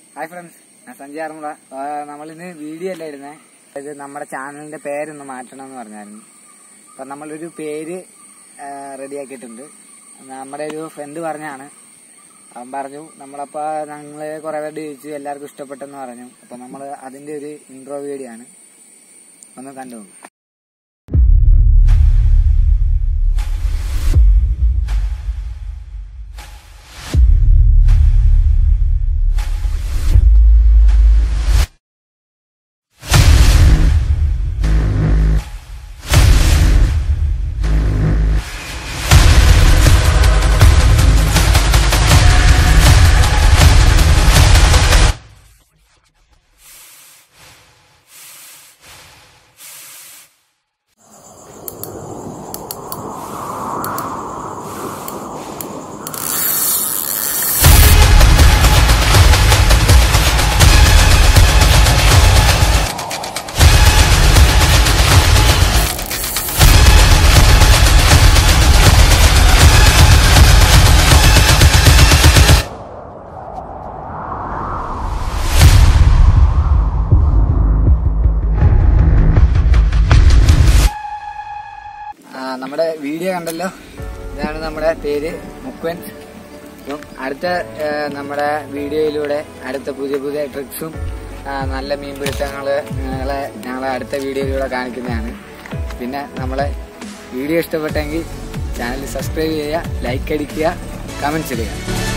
hi friends ഞാൻ സഞ്ജയ് ആറന്മുള നമ്മളിന്ന് video അല്ല ഇടുന്നേ ഇത് നമ്മുടെ ചാനലിന്റെ പേരൊന്ന് മാറ്റണം എന്ന് പറഞ്ഞായിരുന്നു അപ്പൊ നമ്മളൊരു പേര് റെഡിയാക്കിയിട്ടുണ്ട് നമ്മുടെ ഒരു ഫ്രണ്ട് പറഞ്ഞാണ് അവൻ പറഞ്ഞു നമ്മളപ്പോ ഞങ്ങള് കുറെ പേര് ചോദിച്ചു എല്ലാവർക്കും ഇഷ്ടപ്പെട്ടെന്ന് പറഞ്ഞു അപ്പൊ നമ്മൾ അതിന്റെ ഒരു ഇൻട്രോ വീഡിയോ ആണ് ഒന്ന് കണ്ടു ആ, നമ്മുടെ വീഡിയോ കണ്ടല്ലോ ഇതാണ് നമ്മുടെ പേര് മുക്കുവൻ അപ്പം അടുത്ത ആ, നമ്മുടെ വീഡിയോയിലൂടെ അടുത്ത പുതിയ പുതിയ ട്രിക്സും ആ, നല്ല മീൻപിടുത്തങ്ങള് നിങ്ങളെ ഞങ്ങളെ അടുത്ത വീഡിയോയിലൂടെ കാണിക്കുന്നതാണ് പിന്നെ നമ്മളെ വീഡിയോ ഇഷ്ടപ്പെട്ടെങ്കിൽ ചാനൽ സബ്സ്ക്രൈബ് ചെയ്യുക ലൈക്ക് അടിക്കുക കമന്റ്സ് ഇടുക